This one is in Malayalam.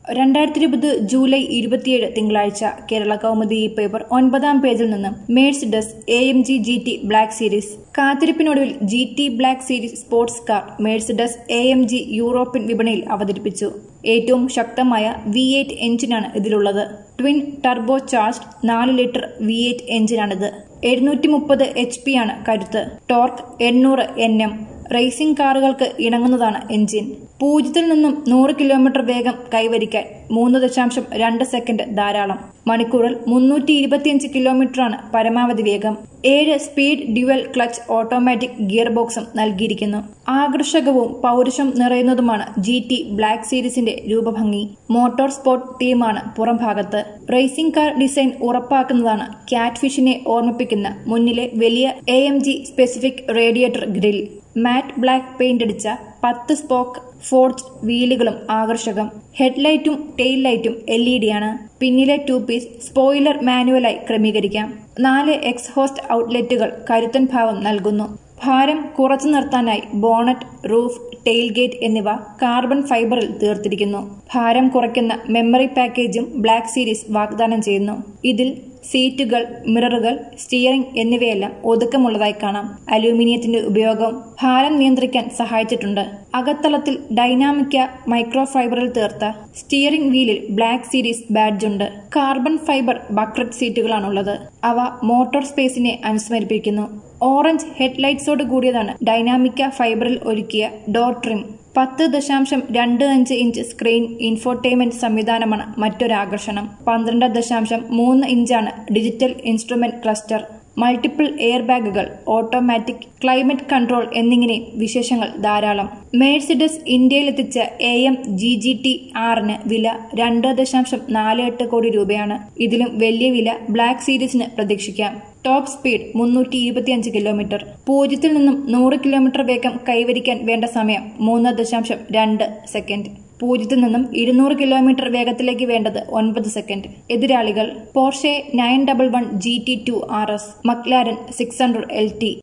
രണ്ടായിരത്തി ഇരുപത് ജൂലൈ ഇരുപത്തിയേഴ് തിങ്കളാഴ്ച കേരള കൗമുദി ഈ പേപ്പർ ഒൻപതാം പേജിൽ നിന്ന് Mercedes A M G G T black series കാത്തിരിപ്പിനൊടുവിൽ G T black series sports car Mercedes A M G European വിപണിയിൽ അവതരിപ്പിച്ചു ഏറ്റവും ശക്തമായ വി എയ്റ്റ് എഞ്ചിനാണ് ഇതിലുള്ളത് ട്വിൻ ടർബോ ചാർജ്ഡ് നാല് ലിറ്റർ വി എയ്റ്റ് എഞ്ചിനാണിത് എഴുന്നൂറ്റി മുപ്പത് എച്ച് പി ആണ് കരുത്ത് ടോർക്ക് എണ്ണൂറ് എൻ എം റേസിംഗ് കാറുകൾക്ക് ഇണങ്ങുന്നതാണ് എഞ്ചിൻ പൂജ്യത്തിൽ നിന്നും നൂറ് കിലോമീറ്റർ വേഗം കൈവരിക്കാൻ മൂന്ന് ദശാംശം രണ്ട് സെക്കൻഡ് ധാരാളം മണിക്കൂറിൽ മുന്നൂറ്റി ഇരുപത്തിയഞ്ച് കിലോമീറ്ററാണ് പരമാവധി വേഗം ഏഴ് speed dual clutch automatic gear ബോക്സും നൽകിയിരിക്കുന്നു ആകർഷകവും പൗരുഷം നിറയുന്നതുമാണ് ജി ടി ബ്ലാക്ക് സീരീസിന്റെ രൂപഭംഗി മോട്ടോർ സ്പോർട്ട് തീമാണ് പുറംഭാഗത്ത് റേസിംഗ് കാർ ഡിസൈൻ ഉറപ്പാക്കുന്നതാണ് ക്യാറ്റ് ഫിഷിനെ ഓർമ്മിപ്പിക്കുന്ന മുന്നിലെ വലിയ A M G specific radiator grill matte black paint അടിച്ച പത്ത് സ്പോക്ക് ഫോർജ് വീലുകളും ആകർഷകം ഹെഡ്ലൈറ്റും ടെയിൽ ലൈറ്റും എൽ ഇ ഡി ആണ് പിന്നിലെ ടു പീസ് സ്പോയിലർ മാനുവലായി ക്രമീകരിക്കാം നാല് എക്സ്ഹോസ്റ്റ് ഔട്ട്ലെറ്റുകൾ കരുത്തൻ ഭാവം നൽകുന്നു ഭാരം കുറച്ചു നിർത്താനായി ബോണറ്റ് റൂഫ് ടെയിൽ ഗേറ്റ് എന്നിവ കാർബൺ ഫൈബറിൽ തീർത്തിരിക്കുന്നു ഭാരം കുറയ്ക്കുന്ന മെമ്മറി പാക്കേജും ബ്ലാക്ക് സീരീസ് വാഗ്ദാനം ചെയ്യുന്നു ഇതിൽ സീറ്റുകൾ മിററുകൾ സ്റ്റിയറിംഗ് എന്നിവയെല്ലാം ഒതുക്കമുള്ളതായി കാണാം അലൂമിനിയത്തിന്റെ ഉപയോഗം ഭാരം നിയന്ത്രിക്കാൻ സഹായിച്ചിട്ടുണ്ട് അകത്തളത്തിൽ ഡൈനാമിക്ക മൈക്രോ ഫൈബറിൽ തീർത്ത സ്റ്റിയറിംഗ് വീലിൽ ബ്ലാക്ക് സീരീസ് ബാഡ്ജ് ഉണ്ട് കാർബൺ ഫൈബർ ബക്രറ്റ് സീറ്റുകളാണുള്ളത് അവ മോട്ടോർ സ്പേസിനെ അനുസ്മരിപ്പിക്കുന്നു ഓറഞ്ച് ഹെഡ്ലൈറ്റ്സോട് കൂടിയതാണ് ഡൈനാമിക്ക ഫൈബറിൽ ഒരുക്കിയ ഡോർ ട്രിം പത്ത് ദശാംശം രണ്ട് അഞ്ച് ഇഞ്ച് സ്ക്രീൻ ഇൻഫോർടൈൻമെന്റ് സംവിധാനമാണ് മറ്റൊരാകർഷണം പന്ത്രണ്ട് ദശാംശം മൂന്ന് ഇഞ്ചാണ് digital instrument cluster multiple air ബാഗുകൾ ഓട്ടോമാറ്റിക് ക്ലൈമറ്റ് കൺട്രോൾ എന്നിങ്ങനെ വിശേഷങ്ങൾ ധാരാളം മേഴ്സിഡസ് ഇന്ത്യയിലെത്തിച്ച A M G G T ആറിന് വില രണ്ട് ദശാംശം നാല് എട്ട് കോടി രൂപയാണ് ഇതിലും വലിയ വില ബ്ലാക്ക് സീരീസിന് പ്രതീക്ഷിക്കാം ടോപ്പ് സ്പീഡ് മുന്നൂറ്റി ഇരുപത്തിയഞ്ച് കിലോമീറ്റർ പൂജ്യത്തിൽ നിന്നും നൂറ് കിലോമീറ്റർ വേഗം കൈവരിക്കാൻ വേണ്ട സമയം മൂന്ന് ദശാംശം രണ്ട് സെക്കൻഡ് പൂജ്യത്തിൽ നിന്നും ഇരുന്നൂറ് കിലോമീറ്റർ വേഗത്തിലേക്ക് വേണ്ടത് ഒൻപത് സെക്കൻഡ് എതിരാളികൾ Porsche nine double one G T two R S McLaren six hundred L T